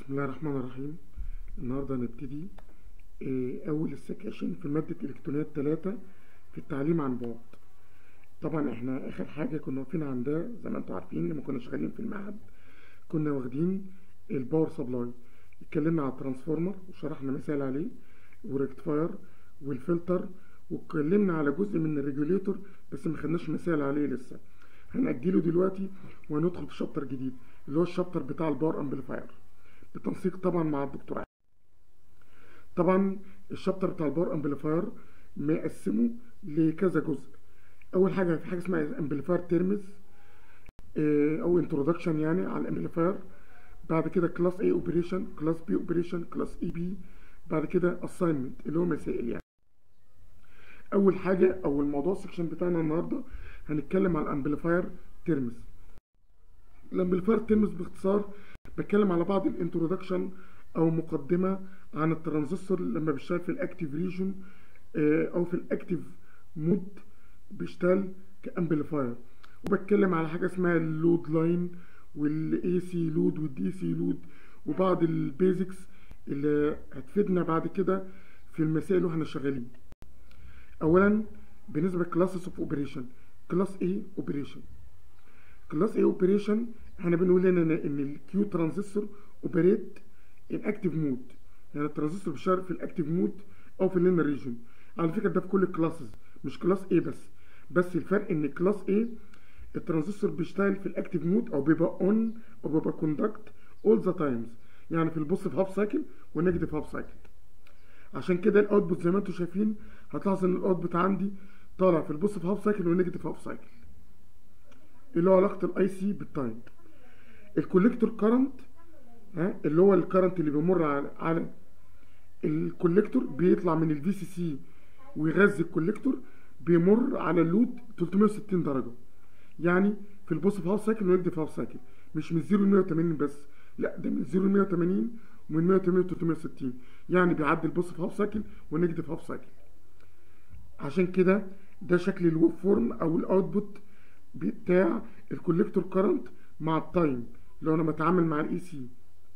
بسم الله الرحمن الرحيم النهارده هنبتدي آه، أول السكاشن في مادة إلكترونيات تلاتة في التعليم عن بعد طبعا احنا آخر حاجة كنا واقفين عندها زي ما انتوا عارفين لما كنا شغالين في المعهد كنا واخدين الباور سبلاي اتكلمنا على الترانسفورمر وشرحنا مثال عليه والريكتفاير والفلتر واتكلمنا على جزء من الريجوليتور بس ما خدناش مثال عليه لسه هنأجله دلوقتي وهندخل في شابتر جديد اللي هو الشابتر بتاع الباور امبليفاير بالتنسيق طبعا مع الدكتور طبعا الشابتر بتاع الباور امبليفاير مقسمه لكذا جزء اول حاجه في حاجه اسمها امبليفاير تيرمز او انترودكشن يعني على الامبليفاير بعد كده كلاس اي اوبريشن كلاس بي اوبريشن كلاس اي بي بعد كده اساينمنت اللي هو مسائل يعني اول حاجه او الموضوع السكشن بتاعنا النهارده هنتكلم على الامبليفاير تيرمز الامبليفاير تيرمز باختصار بتكلم على بعض الانترودكشن او مقدمه عن الترانزستور لما بيشتغل في الاكتيف ريجن او في الاكتيف مود بيشتغل كامبليفاير وبتكلم على حاجه اسمها اللود لاين والاي سي لود والدي سي لود وبعض البيزكس اللي هتفيدنا بعد كده في المسائل واحنا شغالين اولا بالنسبه لكلاسز اوف اوبريشن كلاس اي اوبريشن كلاس اي اوبريشن احنا بنقول هنا ان الكيو ترانزستور اوبريت ان اكتيف مود يعني الترانزستور بيشتغل في الاكتيف مود او في اللينر ريجن على فكره ده في كل الكلاسز مش كلاس اي بس بس الفرق ان كلاس اي الترانزستور بيشتغل في الاكتيف مود او بيبقى اون او بيبقى كوندكت اول ذا تايمز يعني في البوزيتيف هاف سايكل والنيجاتيف هاف سايكل عشان كده الاوتبوت زي ما انتم شايفين هتلاحظ ان الاوتبوت عندي طالع في البوزيتيف هاف سايكل والنيجاتيف هاف سايكل اللي هو علاقه الاي سي بالتايم الكوليكتور كارنت ها اللي هو الكارنت اللي بيمر على على الكوليكتور بيطلع من الفي سي سي ويغذي الكوليكتور بيمر على اللود 360 درجه يعني في البوزيتيف هاف سايكل والنيجاتيف هاف سايكل مش من 0 ل 180 بس لا ده من 0 ل 180 ومن 180 ل 360 يعني بيعدي البوزيتيف هاف سايكل والنيجاتيف هاف سايكل عشان كده ده شكل الويب فورم او الاوتبوت بتاع الكوليكتور كارنت مع التايم لو انا بتعامل مع الاي سي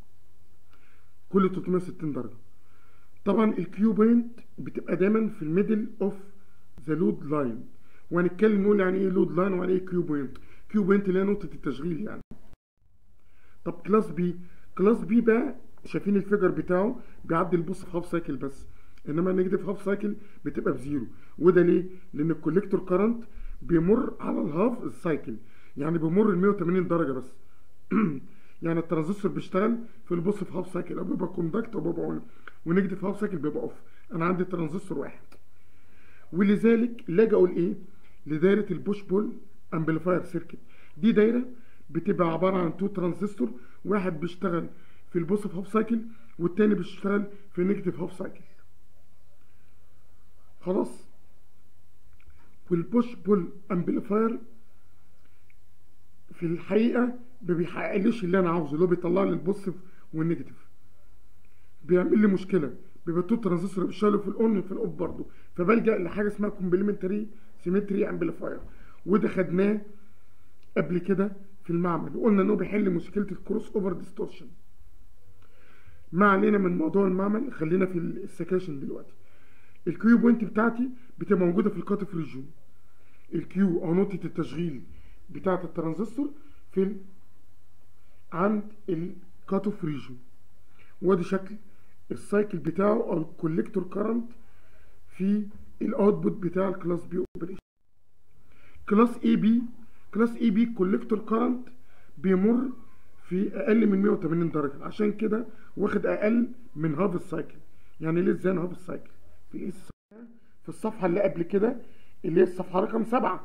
كل 360 درجه طبعا الكيو بوينت بتبقى دايما في الميدل اوف ذا لود لاين وهنتكلم نقول يعني ايه لود لاين ويعني ايه كيو بوينت كيو بوينت اللي هي نقطه التشغيل يعني طب كلاس بي كلاس بي بقى شايفين الفيجر بتاعه بيعدي البوست هاف سايكل بس انما النيجاتيف هاف سايكل بتبقى بزيرو وده ليه لان الكوليكتور كارنت بيمر على الهاف السايكل يعني بيمر ال 180 درجه بس يعني الترانزستور بيشتغل في البوزيتيف هاف سايكل او بيبقى كوندكت او بيبقى اون ونيجاتيف هاف سايكل بيبقى اوف انا عندي ترانزستور واحد ولذلك لجأوا لايه لدايره البوش بول امبليفاير سيركت دي دايره بتبقى عباره عن تو ترانزستور واحد بيشتغل في البوزيتيف هاف سايكل والتاني بيشتغل في النيجاتيف هاف سايكل خلاص والبوش بول امبليفاير في الحقيقه ما بيحققليش اللي انا عاوزه اللي هو بيطلع لي البوزيتيف والنيجاتيف بيعمل لي مشكله بيبقى تو ترانزستور بيشتغلوا في الاون وفي الاوف برضه فبلجا لحاجه اسمها كومبلمنتري سيمتري امبليفاير وده خدناه قبل كده في المعمل وقلنا انه بيحل مشكله الكروس اوفر ديستورشن ما علينا من موضوع المعمل خلينا في السكاشن دلوقتي الكيو بوينت بتاعتي بتبقى موجوده في الكاتف ريجون الكيو او نقطه التشغيل بتاعه الترانزستور في ال... عند الكاتوف ريجون وادي شكل السايكل بتاعه او الكوليكتور كارنت في الاوتبوت بتاع الكلاس بي اوبريشن كلاس اي بي كلاس اي بي كوليكتور كارنت بيمر في اقل من 180 درجه عشان كده واخد اقل من هاف السايكل يعني ليه ازاي هاف السايكل في الايه في الصفحه اللي قبل كده اللي هي الصفحه رقم سبعة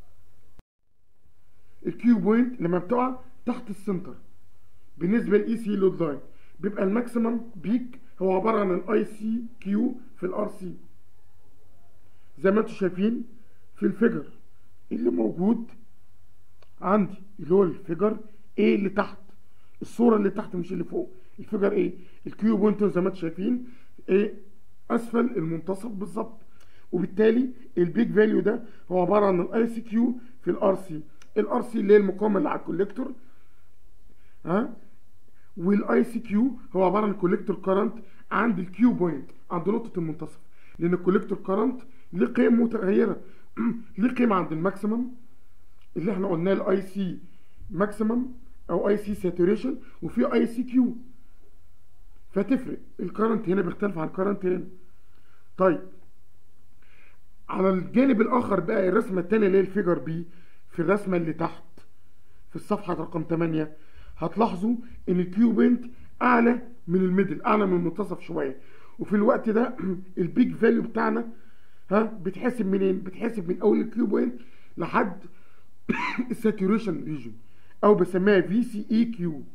الكيو بوينت لما بتقع تحت السنتر بالنسبه للاي سي لود لاين بيبقى الماكسيمم بيك هو عباره عن الاي سي كيو في الار سي زي ما انتم شايفين في الفيجر اللي موجود عندي اللي هو الفيجر ايه اللي تحت الصوره اللي تحت مش اللي فوق الفيجر ايه الكيو بوينت زي ما انتم شايفين ايه اسفل المنتصف بالظبط وبالتالي البيج فاليو ده هو عباره عن الاي سي كيو في الار سي الار سي اللي هي المقاومه اللي على الكوليكتور ها والاي سي كيو هو عباره عن كوليكتور كارنت عند الكيو بوينت عند نقطه المنتصف لان الكوليكتور كارنت ليه قيم متغيره ليه قيمه عند الماكسيمم اللي احنا قلناه الاي سي ماكسيمم او اي سي ساتوريشن وفي اي سي كيو فتفرق الكرنت هنا بيختلف عن الكرنت هنا طيب على الجانب الاخر بقى الرسمه الثانيه اللي هي الفيجر بي في الرسمه اللي تحت في الصفحه رقم 8 هتلاحظوا ان الكيو بنت اعلى من الميدل اعلى من المنتصف شويه وفي الوقت ده البيج فاليو بتاعنا ها بتحسب منين بتحسب من اول الكيو بوينت لحد الساتوريشن ريجن او بسميها في سي اي كيو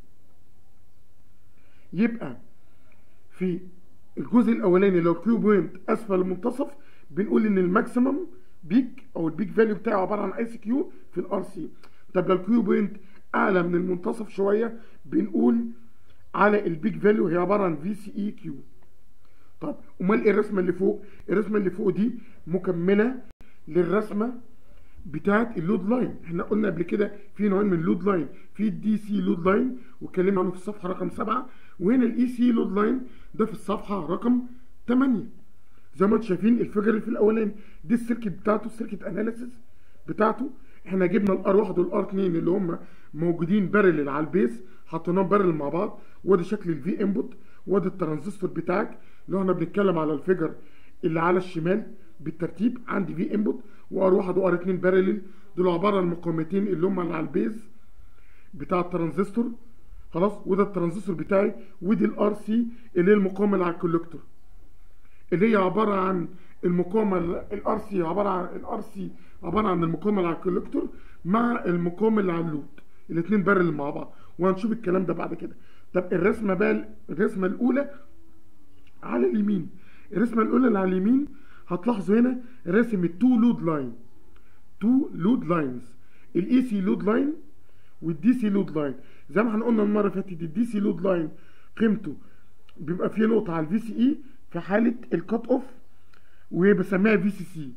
يبقى في الجزء الاولاني لو الكيو بوينت اسفل المنتصف بنقول ان الماكسيمم بيك او البيك فاليو بتاعه عباره عن اي سي كيو في الار سي طب لو الكيو بوينت اعلى من المنتصف شويه بنقول على البيك فاليو هي عباره عن في سي اي كيو طب امال ايه الرسمه اللي فوق الرسمه اللي فوق دي مكمله للرسمه بتاعت اللود لاين احنا قلنا قبل كده في نوعين من اللود لاين في الدي سي لود لاين واتكلمنا عنه في الصفحه رقم 7 وهنا الاي سي لود لاين ده في الصفحه رقم 8 زي ما انتم شايفين الفيجر اللي في الاولاني دي السيركت بتاعته السيركت اناليسيس بتاعته احنا جبنا الار 1 والار 2 اللي هم موجودين بارلل على البيز حطيناهم بارلل مع بعض وادي شكل الفي انبوت وادي الترانزستور بتاعك اللي احنا بنتكلم على الفيجر اللي على الشمال بالترتيب عندي في انبوت وار 1 وار 2 بارلل دول عباره عن المقاومتين اللي هم اللي على البيز بتاع الترانزستور خلاص وده الترانزستور بتاعي ودي الار سي اللي هي المقاومه اللي على الكولكتور اللي هي عباره عن المقاومه الار سي عباره عن الار سي عباره عن المقاومه اللي على الكولكتور مع المقاومه اللي على اللود الاثنين بارل مع بعض وهنشوف الكلام ده بعد كده طب الرسمه بقى الرسمه الاولى على اليمين الرسمه الاولى اللي على اليمين هتلاحظوا هنا راسم التو لود لاين تو لود لاينز الاي سي لود لاين والدي سي لود لاين زي ما احنا قلنا المره اللي فاتت الدي سي لود لاين قيمته بيبقى فيه نقطه على الفي سي اي في حاله الكات اوف وبسميها في سي سي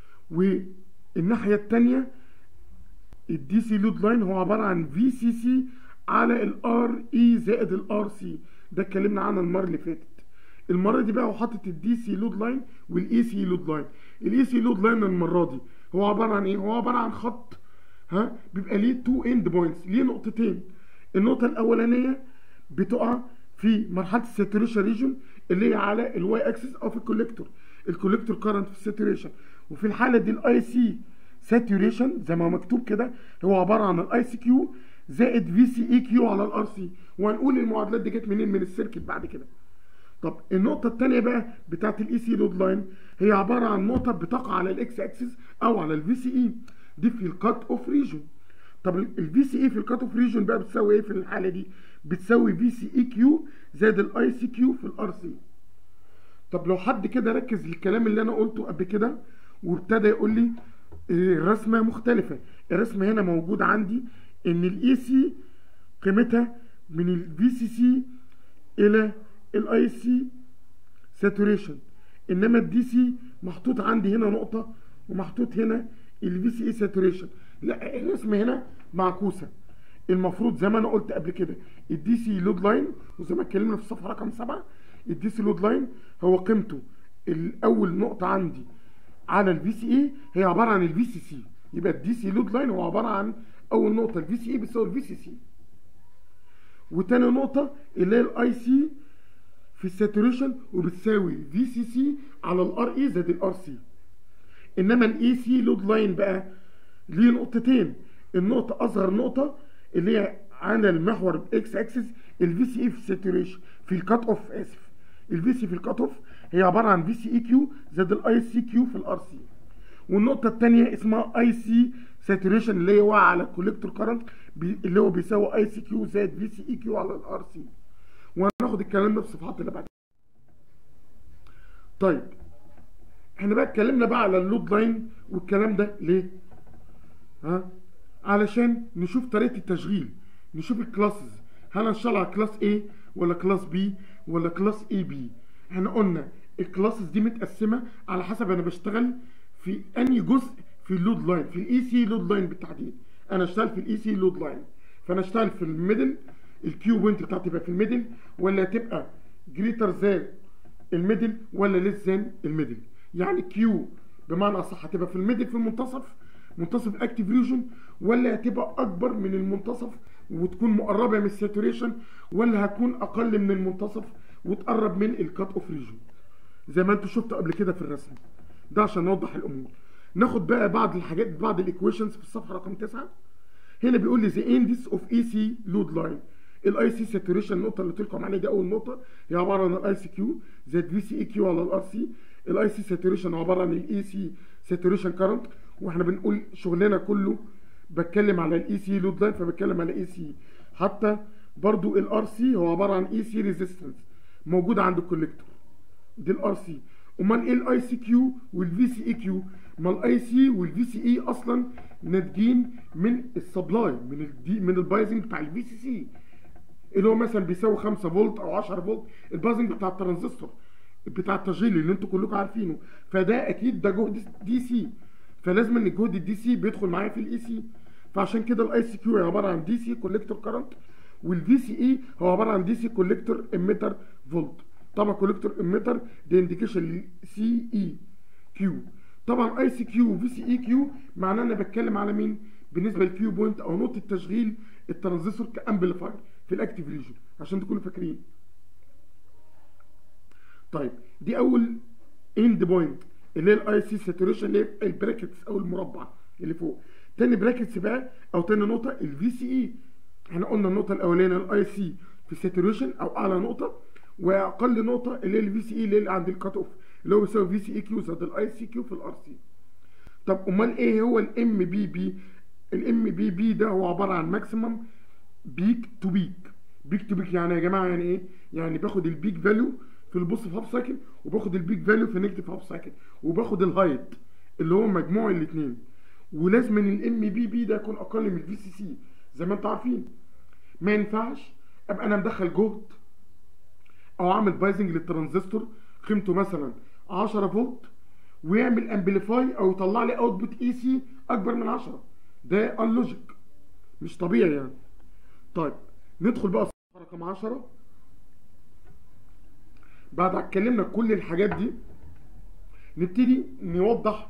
والناحيه الثانيه الدي سي لود لاين هو عباره عن في سي سي على الار اي زائد الار سي ده اتكلمنا عنه المره اللي فاتت المره دي بقى هو حاطط الدي سي لود لاين والاي سي لود لاين الاي سي لود لاين المره دي هو عباره عن ايه هو عباره عن خط ها بيبقى ليه تو اند بوينتس ليه نقطتين النقطه الاولانيه بتقع في مرحله الساتوريشن ريجون اللي هي على الواي اكسس او في الكوليكتور الكوليكتور كارنت في الساتوريشن وفي الحاله دي الاي سي ساتوريشن زي ما مكتوب كده هو عباره عن الاي سي كيو زائد في سي اي كيو على الار سي وهنقول المعادلات دي جت منين من السيركت بعد كده طب النقطة الثانية بقى بتاعت الاي سي لود لاين هي عبارة عن نقطة بتقع على الاكس اكسس او على الفي سي اي دي في الكات اوف ريجون طب الفي سي اي في الكات اوف ريجون بقى بتساوي ايه في الحالة دي؟ بتساوي في سي اي كيو زائد الاي سي كيو في الار سي طب لو حد كده ركز للكلام اللي انا قلته قبل كده وابتدى يقول لي الرسمة مختلفة الرسمة هنا موجود عندي ان الاي سي قيمتها من الفي سي سي الى الاي سي ساتوريشن انما الدي سي محطوط عندي هنا نقطه ومحطوط هنا الفي سي اي ساتوريشن لا الرسمه هنا معكوسه المفروض زي ما انا قلت قبل كده الدي سي لود لاين وزي ما اتكلمنا في الصفحه رقم 7 الدي سي لود لاين هو قيمته الاول نقطه عندي على الفي سي اي هي عباره عن الفي سي سي يبقى الدي سي لود لاين هو عباره عن اول نقطه الفي سي اي بتساوي الفي سي سي وتاني نقطه اللي هي الاي سي في الساتوريشن وبتساوي في سي سي على الار اي زائد الار سي انما الاي سي لود لاين بقى ليه نقطتين النقطه اصغر نقطه اللي هي على المحور اكس اكسس الفي سي اي في الساتوريشن في الكات اوف اسف الفي سي في الكات اوف هي عباره عن في سي اي كيو زائد الاي سي كيو في الار سي والنقطه الثانيه اسمها اي سي ساتوريشن اللي هو على الكوليكتور كارنت اللي هو بيساوي اي سي كيو زائد في سي اي كيو على الار سي وهناخد الكلام ده في الصفحات اللي بعد طيب احنا بقى اتكلمنا بقى على اللود لاين والكلام ده ليه ها علشان نشوف طريقه التشغيل نشوف الكلاسز هل هنشتغل على كلاس A ولا كلاس B ولا كلاس اي بي احنا قلنا الكلاسز دي متقسمه على حسب انا بشتغل في انهي جزء في اللود لاين في الاي سي لود لاين بالتحديد انا اشتغل في الاي سي لود لاين فانا اشتغل في الميدل الكيو بوينت بتاعتي تبقى في الميدل ولا تبقى جريتر ذان الميدل ولا ليس ذان الميدل يعني كيو بمعنى اصح هتبقى في الميدل في المنتصف منتصف اكتيف ريجن ولا هتبقى اكبر من المنتصف وتكون مقربه من الساتوريشن ولا هتكون اقل من المنتصف وتقرب من الكات اوف ريجن زي ما انتوا شفتوا قبل كده في الرسم ده عشان نوضح الامور ناخد بقى بعض الحاجات بعض الايكويشنز في الصفحه رقم 9 هنا بيقول لي ذا اندس اوف اي سي لود لاين الاي سي ساتوريشن النقطه اللي قلت لكم عليها دي اول نقطه هي عباره عن الاي سي كيو زائد في سي اي كيو على الار سي الاي سي ساتوريشن عباره عن الاي سي ساتوريشن كارنت واحنا بنقول شغلنا كله بتكلم على الاي سي لود لاين فبتكلم على اي سي حتى برضو الار سي هو عباره عن اي سي ريزيستنس موجوده عند الكوليكتور دي الار سي امال ايه الاي سي كيو والفي سي اي كيو ما الاي سي والفي سي اي اصلا ناتجين من السبلاي من الدي من البايزنج بتاع الفي سي سي اللي هو مثلا بيساوي 5 فولت او 10 فولت البايزنج بتاع الترانزستور بتاع التشغيل اللي انتوا كلكم عارفينه فده اكيد ده جهد دي سي فلازم ان الجهد الدي سي بيدخل معايا في الاي سي فعشان كده الاي سي كيو هي عباره عن دي سي كوليكتور كارنت والفي سي اي هو عباره عن دي سي كوليكتور اميتر فولت طبعا كوليكتور اميتر ده انديكيشن سي اي كيو طبعا اي سي كيو وفي سي اي كيو معناه انا بتكلم على مين بالنسبه للكيو بوينت او نقطه تشغيل الترانزستور كامبليفاير في الاكتيف ريجن عشان تكونوا فاكرين طيب دي اول اند بوينت اللي هي الاي سي ساتوريشن اللي هي البراكتس او المربع اللي فوق تاني براكتس بقى او تاني نقطه الفي سي اي احنا قلنا النقطه الاولانيه الاي سي في ساتوريشن او اعلى نقطه واقل نقطه اللي هي الفي سي اي اللي عند الكات اوف اللي هو بيساوي في سي اي كيو زائد الاي سي كيو في الار سي طب امال ايه هو الام بي بي الام بي بي ده هو عباره عن ماكسيمم بيك تو بيك بيك تو بيك يعني يا جماعه يعني ايه يعني باخد البيك فاليو في البوزيتيف هاف سايكل وباخد البيك فاليو في النيجاتيف هاف سايكل وباخد الهايت اللي هو مجموع الاثنين ولازم ان الام بي بي ده يكون اقل من الفي سي سي زي ما انتم عارفين ما ينفعش ابقى انا مدخل جهد او اعمل بايزنج للترانزستور قيمته مثلا 10 فولت ويعمل امبليفاي او يطلع لي اوتبوت اي سي اكبر من 10 ده انلوجيك مش طبيعي يعني طيب ندخل بقى صفحه رقم 10 بعد ما اتكلمنا كل الحاجات دي نبتدي نوضح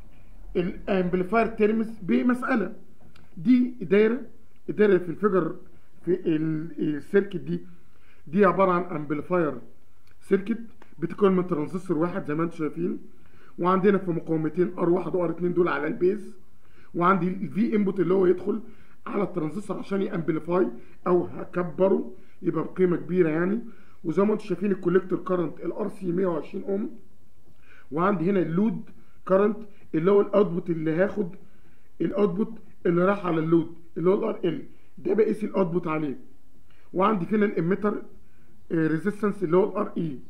الامبليفاير تيرمز بمساله دي دايره الدايره في الفيجر في السيركت دي دي عباره عن امبليفاير سيركت بتكون من ترانزستور واحد زي ما انتم شايفين وعندنا في مقاومتين ار واحد وار اتنين دول على البيز وعندي الفي انبوت اللي هو يدخل على الترانزستور عشان يامبليفاي او هكبره يبقى بقيمه كبيره يعني وزي ما انتم شايفين الكوليكتور كارنت الار سي 120 اوم وعندي هنا اللود كارنت اللي هو الاوتبوت اللي هاخد الاوتبوت اللي راح على اللود اللي هو الار ال ده بقيس الاوتبوت عليه وعندي هنا الاميتر ريزيستنس اللي هو الار اي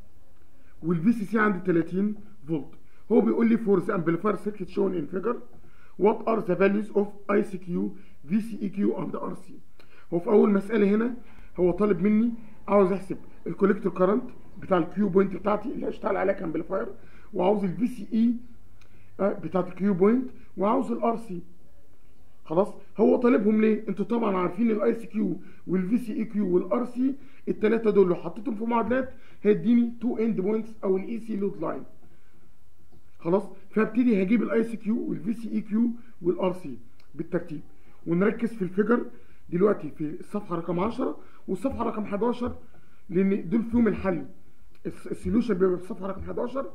والفي سي سي عندي 30 فولت هو بيقول لي فور ذا امبليفاير سيركت شون ان فيجر وات ار ذا فاليوز اوف اي سي كيو في سي اي كيو اند ار سي هو في اول مساله هنا هو طالب مني عاوز احسب الكوليكتور كارنت بتاع الكيو بوينت بتاعتي اللي هشتغل عليها كامبليفاير وعاوز الفي سي اي بتاعت الكيو بوينت وعاوز الار سي خلاص هو طالبهم ليه انتوا طبعا عارفين الاي سي كيو والفي سي اي كيو والار سي الثلاثه دول لو حطيتهم في معادلات هيديني تو اند بوينتس او الاي سي لود لاين خلاص فابتدي هجيب الاي سي كيو والفي سي اي كيو والار سي بالترتيب ونركز في الفيجر دلوقتي في الصفحه رقم 10 والصفحه رقم 11 لان دول فيهم الحل السوليوشن بيبقى في الصفحه رقم 11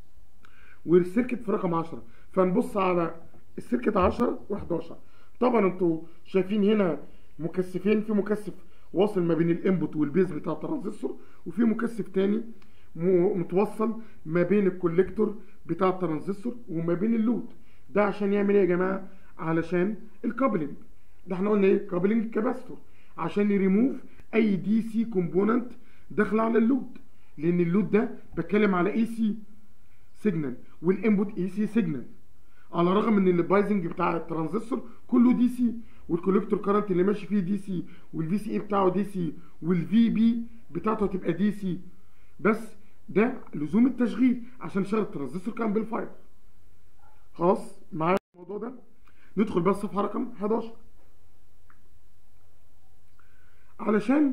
والسيركت في رقم 10 فنبص على السيركت 10 و11 طبعا انتوا شايفين هنا مكثفين في مكثف واصل ما بين الانبوت والبيز بتاع الترانزستور وفي مكثف تاني متوصل ما بين الكوليكتور بتاع الترانزستور وما بين اللود ده عشان يعمل ايه يا جماعه علشان الكابلنج ده احنا قلنا ايه كابلنج كاباستور عشان يريموف اي دي سي كومبوننت داخله على اللود لان اللود ده بتكلم على اي سي سيجنال والانبوت اي سي سيجنال على الرغم ان البايزنج بتاع الترانزستور كله دي سي والكوليكتور كارنت اللي ماشي فيه دي سي والفي سي اي بتاعه دي سي والفي بي بتاعته هتبقى دي سي بس ده لزوم التشغيل عشان شغل الترانزستور كامبليفاير خلاص معايا الموضوع ده ندخل بقى الصفحه رقم 11 علشان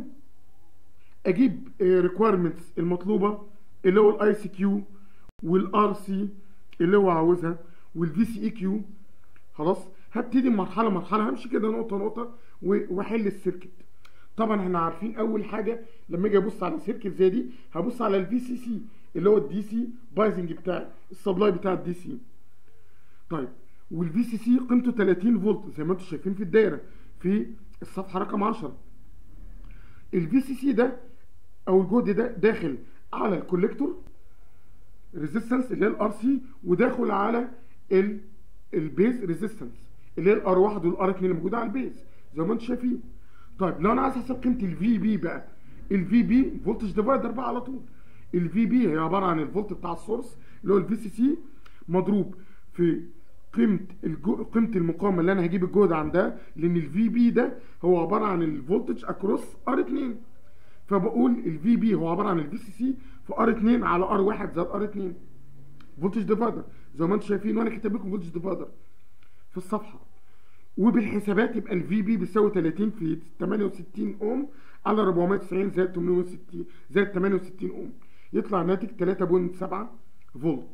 اجيب ريكويرمنتس المطلوبه اللي هو الاي سي كيو والار سي اللي هو عاوزها والفي سي اي كيو خلاص هبتدي مرحله مرحله همشي كده نقطه نقطه واحل السيركت طبعا احنا عارفين اول حاجه لما اجي ابص على سيركت زي دي هبص على الفي سي سي اللي هو الدي سي بايزنج بتاعي السبلاي بتاع الدي سي طيب والفي سي سي قيمته 30 فولت زي ما انتم شايفين في الدايره في الصفحه رقم 10 الفي سي سي ده او الجهد ده داخل على الكوليكتور ريزيستنس اللي هي الار سي وداخل على ال البيز ريزيستنس اللي هي الار 1 والار 2 اللي موجوده على البيز زي ما انتم شايفين طيب لو انا عايز احسب قيمه الفي بي بقى الفي بي فولتج ديفايدر بقى على طول الفي بي هي عباره عن الفولت بتاع السورس اللي هو الفي سي سي مضروب في قيمه الجو... قيمه المقاومه اللي انا هجيب الجهد عندها لان الفي بي ده هو عباره عن الفولتج اكروس ار 2 فبقول الفي بي هو عباره عن الفي سي سي في ار 2 على ار 1 زائد ار 2 فولتج ديفايدر زي ما انتم شايفين وانا كاتب لكم فولتج ديفايدر في الصفحه وبالحسابات يبقى الفي بي بيساوي 30 في 68 اوم على 490 زائد 860 زائد 68 اوم يطلع ناتج 3.7 فولت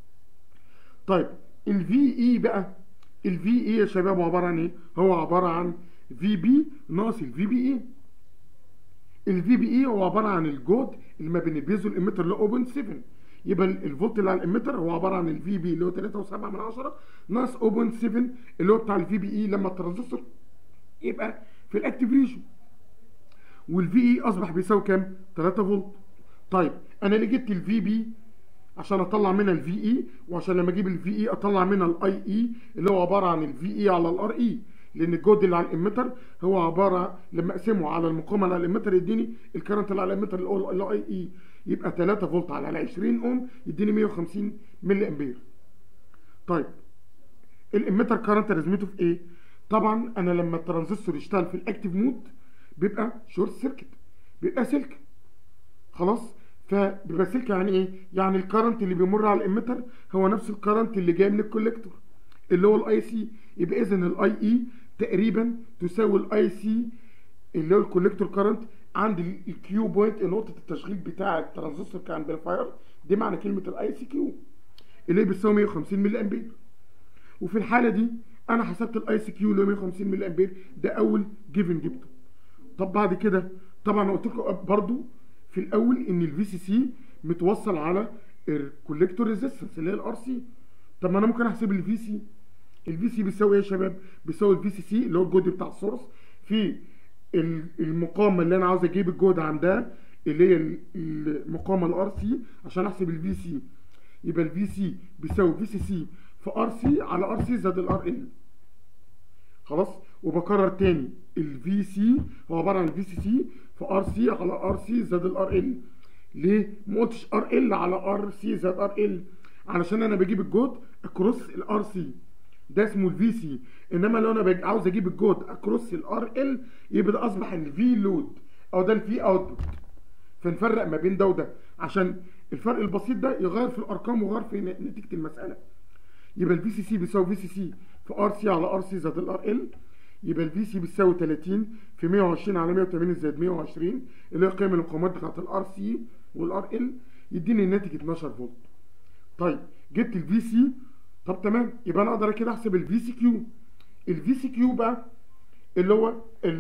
طيب الفي اي بقى الفي اي يا شباب عباره عن ايه هو عباره عن في بي ناقص الفي بي اي الفي بي اي هو عباره عن الجهد اللي ما بين البيزو والاميتر اللي هو 0.7 يبقى الفولت اللي على الاميتر هو عباره عن الفي بي اللي هو 3.7 من 10 ناقص 0.7 اللي هو بتاع الفي بي اي لما الترانزستور يبقى في الاكتيف ريجن والفي اي اصبح بيساوي كام 3 فولت طيب انا ليه جبت الفي بي عشان اطلع منها الفي اي وعشان لما اجيب الفي اي اطلع منها الاي اي اللي هو عباره عن الفي اي على الار اي لان الجهد اللي على الاميتر هو عباره لما اقسمه على المقاومه اللي على الاميتر يديني الكرنت اللي على الاميتر اللي هو الاي اي يبقى 3 فولت على 20 اوم يديني 150 ملي امبير طيب الاميتر كرنت لازمته في ايه طبعا انا لما الترانزستور يشتغل في الاكتيف مود بيبقى شورت سيركت بيبقى سلك خلاص فبيبقى سلك يعني ايه يعني الكرنت اللي بيمر على الاميتر هو نفس الكرنت اللي جاي من الكوليكتور اللي هو الاي سي يبقى اذا الاي اي تقريبا تساوي الاي سي اللي هو الكوليكتور كرنت عند الكيو بوينت نقطه التشغيل بتاع الترانزستور كامبليفاير دي معنى كلمه الاي سي كيو اللي بتساوي 150 ملي امبير وفي الحاله دي انا حسبت الاي سي كيو اللي هو 150 ملي امبير ده اول جيفن جبته طب بعد كده طبعا قلت لكم برضو في الاول ان الفي سي سي متوصل على الكوليكتور ريزيستنس اللي هي الار سي طب ما انا ممكن احسب الفي سي الفي سي بيساوي ايه يا شباب بيساوي الفي سي سي اللي هو الجهد بتاع السورس في المقاومه اللي انا عاوز اجيب الجهد عندها اللي هي المقاومه الار سي عشان احسب الفي سي يبقى الفي سي بيساوي في سي سي في ار سي على ار سي زائد الار ال خلاص وبكرر تاني الفي سي هو عباره عن الفي سي سي في ار سي على ار سي زائد الار ال ليه ما قلتش ار ال على ار سي زائد ار ال علشان انا بجيب الجهد اكروس الار سي ده اسمه الفي سي انما لو انا عاوز اجيب الجهد اكروس الار ال يبقى ده اصبح الفي لود او ده الفي اوتبوت فنفرق ما بين ده وده عشان الفرق البسيط ده يغير في الارقام ويغير في نتيجه المساله يبقى الفي سي سي بيساوي في سي سي في ار سي على ار سي زائد الار ال يبقى الفي سي بتساوي 30 في 120 على 180 زائد 120 اللي هي قيم المقاومات بتاعت الار سي والار ال يديني الناتج 12 فولت طيب جبت الفي سي طب تمام يبقى انا اقدر كده احسب الفي سي كيو الفي سي كيو بقى اللي هو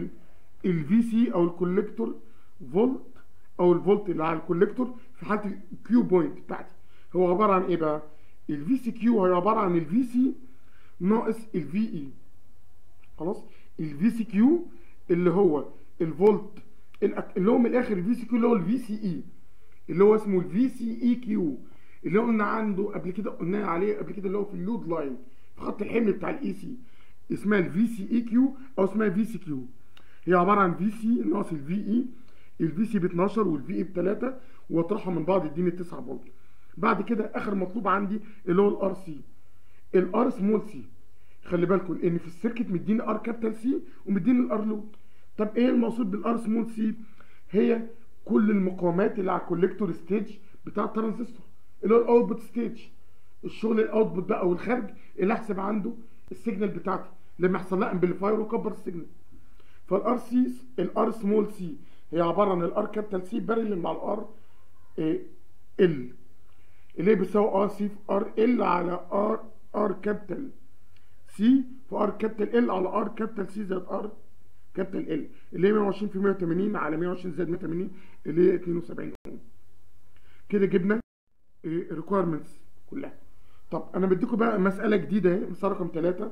الفي سي او الكوليكتور فولت او الفولت اللي على الكوليكتور في حاله الكيو بوينت بتاعتي هو عباره عن ايه بقى الفي سي كيو هي عباره عن الفي سي ناقص الفي اي خلاص الفي سي كيو اللي هو الفولت اللي هو من الاخر الفي سي كيو اللي هو الفي سي اي اللي هو اسمه الفي سي اي كيو اللي قلنا عنده قبل كده قلنا عليه قبل كده اللي هو في اللود لاين في خط الحمل بتاع الاي سي اسمها الفي سي اي كيو او اسمها في سي كيو هي عباره عن في سي ناقص الفي اي الفي سي ب 12 والفي اي ب 3 واطرحهم من بعض يديني 9 فولت بعد كده اخر مطلوب عندي اللي هو الار سي الار سمول سي خلي بالكم لان في السيركت مديني ار كابيتال سي ومديني الار لود طب ايه المقصود بالار سمول سي هي كل المقاومات اللي على الكوليكتور ستيج بتاع الترانزستور اللي هو الاوتبوت ستيج الشغل الاوتبوت بقى والخارج اللي احسب عنده السيجنال بتاعتي لما يحصل لها امبليفاير واكبر السيجنال فالار سي الار سمول سي هي عباره عن الار كابيتال سي بارل مع الار ال اللي هي بتساوي ار سي في ار ال على ار ار كابيتال سي في ار كابيتال ال على ار كابيتال سي زائد ار كابيتال ال اللي هي 120 في 180 على 120 زائد 180 اللي هي 72 اوم كده جبنا الريكويرمنتس كلها طب انا بديكم بقى مساله جديده اهي مساله رقم 3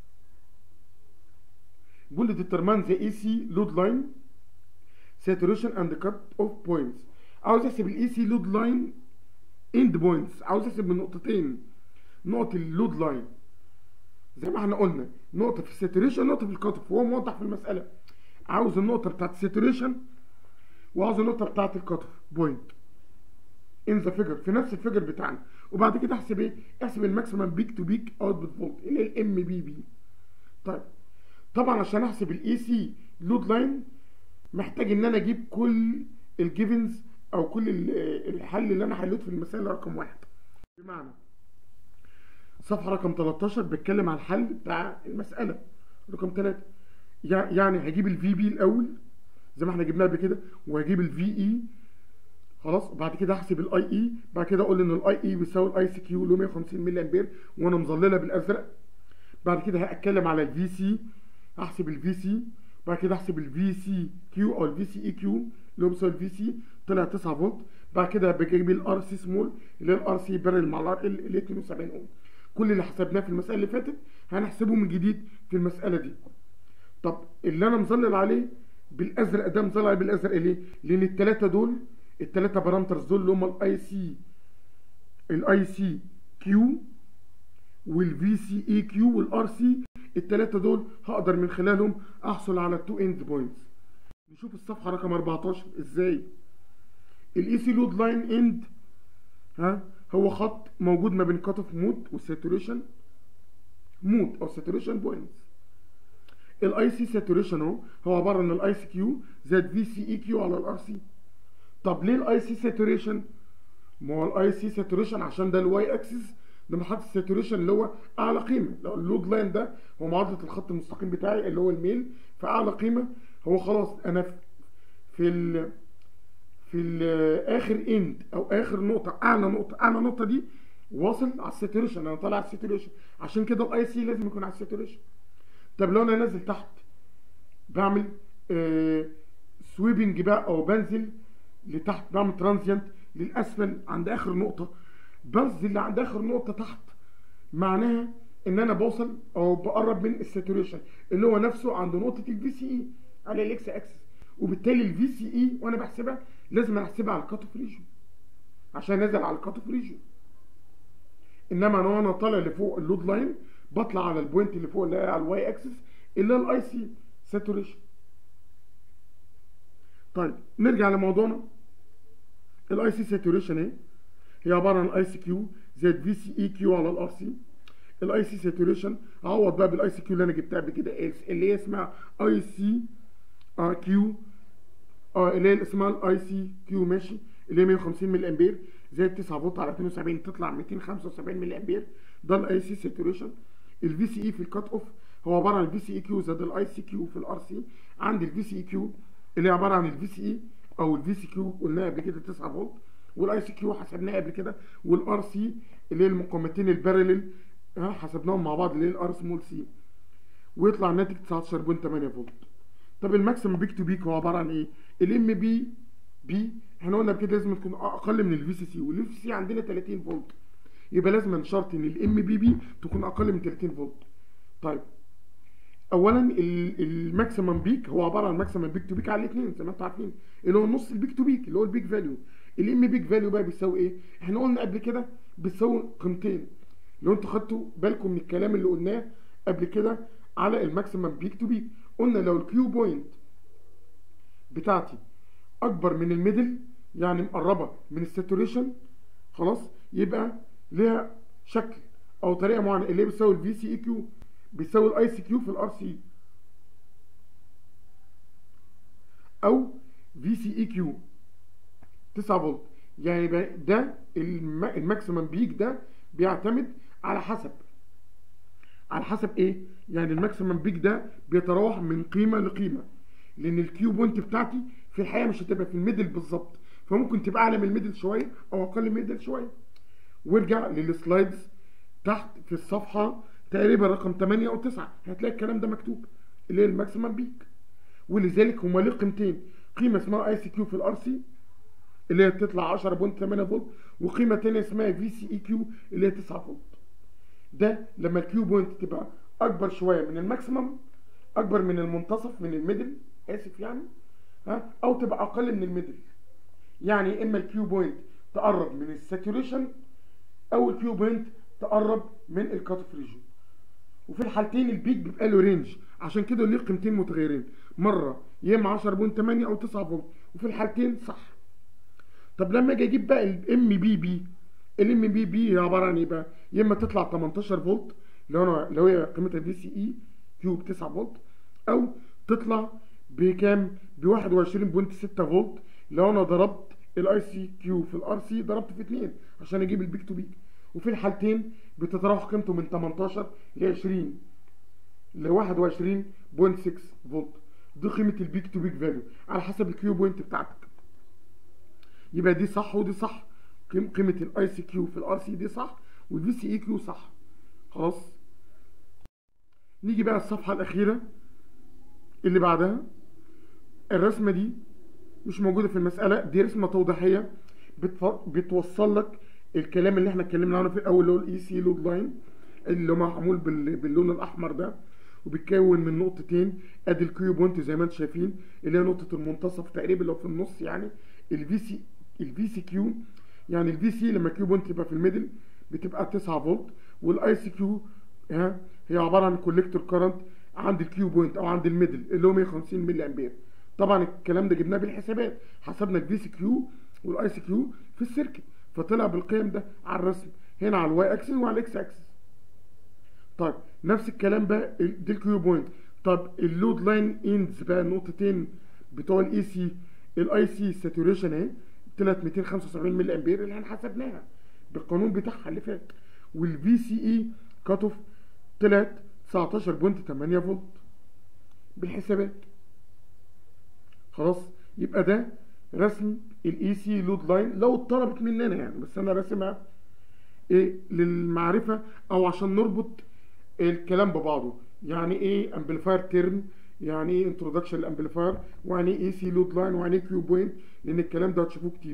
بيقول لي determine the AC load line saturation and cut off points عاوز احسب الاي سي لود لاين اند بوينتس عاوز احسب من نقطتين نقط اللود لاين زي ما احنا قلنا نقطه في الساتوريشن نقطه في الكاتف وهو موضح في المساله عاوز النقطه بتاعت الساتوريشن وعاوز النقطه بتاعت الكاتف بوينت ان ذا فيجر في نفس الفيجر بتاعنا وبعد كده احسب ايه احسب الماكسيمم بيك تو بيك اوتبوت فولت اللي هي الام بي بي طيب طبعا عشان احسب الاي سي لود لاين محتاج ان انا اجيب كل الجيفنز او كل الحل اللي انا حليته في المساله رقم واحد بمعنى صفحه رقم 13 بتكلم على الحل بتاع المساله رقم 3 يعني هجيب الفي بي الاول زي ما احنا جبناها قبل كده وهجيب الفي اي خلاص وبعد كده احسب الاي اي بعد كده اقول ان الاي اي بيساوي الاي سي كيو اللي هو 150 ملي امبير وانا مظللها بالازرق بعد كده هتكلم على الفي سي احسب الفي سي بعد كده احسب الفي سي كيو او الفي سي اي كيو اللي هو بيساوي الفي سي طلع 9 فولت بعد كده بجيب الار سي سمول اللي هي الار سي بارل مع الار ال اللي 72 اوم كل اللي حسبناه في المساله اللي فاتت هنحسبه من جديد في المساله دي طب اللي انا مظلل عليه بالازرق ده مظلل عليه بالازرق ليه؟ لان الثلاثه دول الثلاثه بارامترز دول اللي هم الاي سي الاي سي كيو والفي سي اي كيو والار سي الثلاثه دول هقدر من خلالهم احصل على التو اند بوينتس نشوف الصفحه رقم 14 ازاي الاي سي لود لاين اند ها هو خط موجود ما بين كات اوف مود والساتوريشن مود او ساتوريشن بوينتس الاي سي ساتوريشن اهو هو عباره عن الاي سي كيو زائد في سي اي كيو على الار سي طب ليه الاي سي ساتوريشن ما هو الاي سي ساتوريشن عشان ده الواي اكسس ده محطه الساتوريشن اللي هو اعلى قيمه لو اللود لاين ده هو معادله الخط المستقيم بتاعي اللي هو الميل فاعلى قيمه هو خلاص انا في ال في الاخر اند او اخر نقطه اعلى نقطه اعلى نقطه دي واصل على الساتوريشن انا طالع على الساتوريشن عشان كده الاي سي لازم يكون على الساتوريشن طب لو انا نازل تحت بعمل آه سويبنج بقى او بنزل لتحت بعمل ترانزيانت للاسفل عند اخر نقطه بنزل عند اخر نقطه تحت معناها ان انا بوصل او بقرب من الساتوريشن اللي هو نفسه عند نقطه الفي سي اي على الاكس اكسس وبالتالي الفي سي اي وانا بحسبها لازم احسبها على الكات اوف ريجن عشان نازل على الكات اوف ريجن انما انا وانا طالع لفوق اللود لاين بطلع على البوينت اللي فوق اللي هي على الواي اكسس اللي هي الاي سي ساتوريشن طيب نرجع لموضوعنا الاي سي ساتوريشن اهي هي عباره عن اي سي كيو زائد في سي اي كيو على الار سي الاي سي ساتوريشن اعوض بقى بالاي سي كيو اللي انا جبتها قبل كده اللي هي اسمها اي سي كيو اللي هي اسمها الاي سي كيو ماشي اللي هي 150 ملي امبير زائد 9 فولت على 72 تطلع 275 ملي امبير ده الاي سي ساتوريشن الفي سي اي في الكات اوف هو عباره عن الفي سي اي كيو زائد الاي سي كيو في الار سي عندي الفي سي اي كيو اللي هي عباره عن الفي سي اي او الفي سي كيو قلناها قبل كده 9 فولت والاي سي كيو حسبناها قبل كده والار سي اللي هي المقاومتين البارلل ها حسبناهم مع بعض اللي هي الار سمول سي ويطلع الناتج 19.8 فولت طب الماكسيمم بيك تو بيك هو عباره عن ايه؟ الام بي بي احنا قلنا بكده لازم تكون اقل من الفي سي سي والفي سي سي عندنا 30 فولت يبقى لازم شرط ان الام بي بي تكون اقل من 30 فولت طيب اولا الماكسيمم بيك هو عباره عن ماكسيمم بيك تو بيك على الاثنين زي ما انتم عارفين اللي هو نص البيك تو بيك اللي هو البيك فاليو الام بيك فاليو بقى بيساوي ايه احنا قلنا قبل كده بتساوي قيمتين لو انتوا خدتوا بالكم من الكلام اللي قلناه قبل كده على الماكسيمم بيك تو بيك قلنا لو الكيو بوينت بتاعتي اكبر من الميدل يعني مقربه من الساتوريشن خلاص يبقى ليها شكل او طريقه معينه اللي هي بتساوي الفي سي اي كيو بيساوي الاي سي كيو في الار سي او في سي اي كيو 9 فولت يعني ده الماكسيمم بيك ده بيعتمد على حسب على حسب ايه يعني الماكسيمم بيك ده بيتراوح من قيمه لقيمه لان الكيو بوينت بتاعتي في الحقيقه مش هتبقى في الميدل بالظبط فممكن تبقى اعلى من الميدل شويه او اقل من الميدل شويه وارجع للسلايدز تحت في الصفحه تقريبا رقم 8 او 9 هتلاقي الكلام ده مكتوب اللي هي الماكسيمم بيك ولذلك هما ليه قيمتين قيمه اسمها اي سي كيو في الار سي اللي هي بتطلع 10.8 فولت وقيمه ثانيه اسمها في سي اي كيو اللي هي 9 فولت ده لما الكيو بوينت تبقى اكبر شويه من الماكسيمم اكبر من المنتصف من الميدل اسف يعني ها او تبقى اقل من الميدل يعني اما الكيو بوينت تقرب من الساتوريشن او الكيو بوينت تقرب من الكات اوف ريجن وفي الحالتين البيك بيبقى له رينج عشان كده ليه قيمتين متغيرين مره يا اما 10.8 او 9 فولت وفي الحالتين صح طب لما اجي اجيب بقى الام بي بي الام بي بي هي عباره عن ايه بقى يا اما تطلع 18 فولت لو انا لو هي قيمتها في سي اي كيوب 9 فولت او تطلع بكام ب 21.6 فولت لو انا ضربت الاي سي كيو في الار سي ضربت في 2 عشان اجيب البيك تو بيك وفي الحالتين بتتراوح قيمته من 18 ل 20 ل 21.6 فولت دي قيمه البيك تو بيك فاليو على حسب الكيو بوينت بتاعتك يبقى دي صح ودي صح قيمه الاي سي كيو في الار سي دي صح والفي سي اي كيو صح خلاص نيجي بقى الصفحه الاخيره اللي بعدها الرسمه دي مش موجوده في المساله دي رسمه توضيحيه بتف... بتوصل لك الكلام اللي احنا اتكلمنا عنه في الاول اللي هو الاي سي لود لاين اللي هو معمول بال... باللون الاحمر ده وبيتكون من نقطتين ادي الكيو بوينت زي ما انتم شايفين اللي هي نقطه المنتصف تقريبا لو في النص يعني الفي سي الفي سي كيو يعني الفي سي لما كيو بوينت تبقى في الميدل بتبقى 9 فولت والاي سي كيو ها هي عباره عن كوليكتور كارنت عند الكيو بوينت او عند الميدل اللي هو 150 ملي امبير طبعا الكلام ده جبناه بالحسابات حسبنا الفي سي كيو والاي سي كيو في السيركت فطلع بالقيم ده على الرسم هنا على الواي اكسس وعلى الاكس اكسس طيب نفس الكلام بقى دي الكيو بوينت طب اللود لاين اندز بقى النقطتين بتوع الاي سي الاي سي ساتوريشن اهي طلعت 275 ملي امبير اللي احنا حسبناها بالقانون بتاعها اللي فات والفي سي اي كات اوف طلعت 19.8 فولت بالحسابات خلاص يبقى ده رسم الاي سي لود لاين لو اتطلبت مننا يعني بس انا راسمها ايه للمعرفه او عشان نربط الكلام ببعضه يعني ايه امبليفاير تيرم يعني ايه انترودكشن للامبليفاير ويعني ايه سي لود لاين ويعني ايه كيو بوينت لان الكلام ده هتشوفوه كتير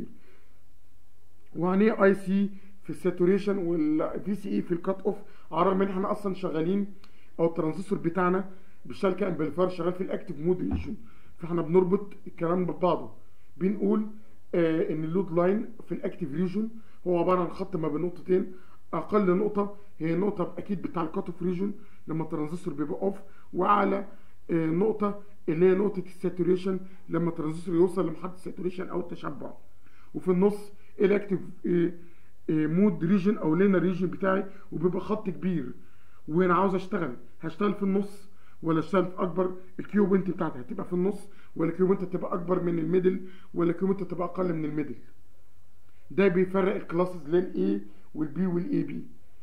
ويعني ايه اي سي في الساتوريشن والفي سي اي في الكات اوف على الرغم ان احنا اصلا شغالين او الترانزستور بتاعنا بيشتغل كامبليفاير شغال في الاكتف مود ريجن فاحنا بنربط الكلام ببعضه بنقول آه ان اللود لاين في الاكتف ريجن هو عباره عن خط ما بين نقطتين اقل نقطه هي النقطه اكيد بتاع الكات اوف ريجن لما الترانزستور بيبقى اوف واعلى آه نقطه اللي هي نقطه الساتوريشن لما الترانزستور يوصل لمحطه الساتوريشن او التشبع وفي النص الاكتف آه مود ريجن او لينر ريجن بتاعي وبيبقى خط كبير وانا عاوز اشتغل هشتغل في النص ولا اشتغل في اكبر الكيو بوينت بتاعتي هتبقى في النص ولا الكيو بوينت تبقى اكبر من الميدل ولا الكيو بوينت تبقى اقل من الميدل ده بيفرق الكلاسز للاي والبي والاي بي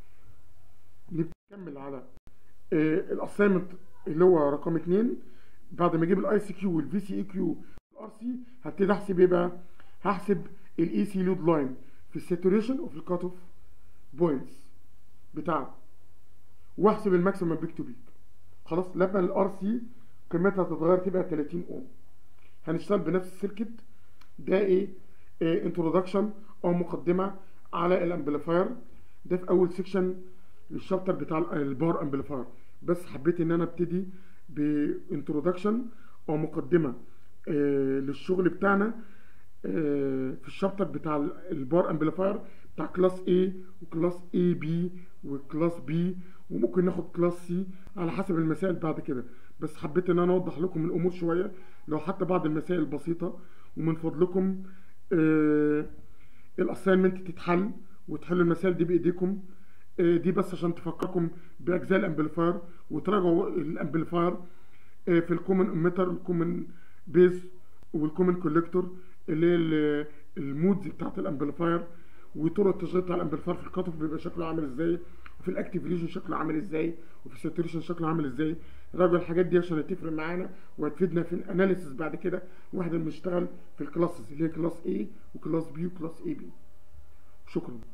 نكمل على آه الاساينمنت اللي هو رقم اتنين بعد ما اجيب الاي سي كيو والفي سي اي كيو والار سي هبتدي احسب ايه بقى هحسب الاي سي لود لاين في الساتوريشن وفي الكات اوف بوينتس بتاعه واحسب الماكسيمم بيك تو بيك خلاص لما الار سي قيمتها تتغير تبقى 30 اوم هنشتغل بنفس السيركت ده ايه انترودكشن او مقدمه على الامبليفاير ده في اول سيكشن الشابتر بتاع البار امبليفاير بس حبيت ان انا ابتدي بانترودكشن او مقدمه آه للشغل بتاعنا آه في الشابتر بتاع البار امبليفاير بتاع كلاس A وكلاس اي بي وكلاس بي وممكن ناخد كلاس سي على حسب المسائل بعد كده بس حبيت ان انا اوضح لكم الامور شويه لو حتى بعض المسائل البسيطه ومن فضلكم آه الاساينمنت تتحل وتحلوا المسائل دي بايديكم آه دي بس عشان تفكركم باجزاء الامبليفاير وتراجعوا الامبليفاير آه في الكومن اميتر الكومن بيز والكومن كوليكتور اللي هي المودز بتاعت الامبليفاير وطرق التشغيل بتاع الامبليفاير في الكاتوف بيبقى شكله عامل ازاي وفي الاكتيف ريجن شكله عامل ازاي وفي الساتوريشن شكله عامل ازاي راجع الحاجات دي عشان هتفرق معانا وهتفيدنا في الاناليسيس بعد كده واحنا بنشتغل في الكلاسز اللي هي كلاس A وكلاس B وكلاس AB شكرا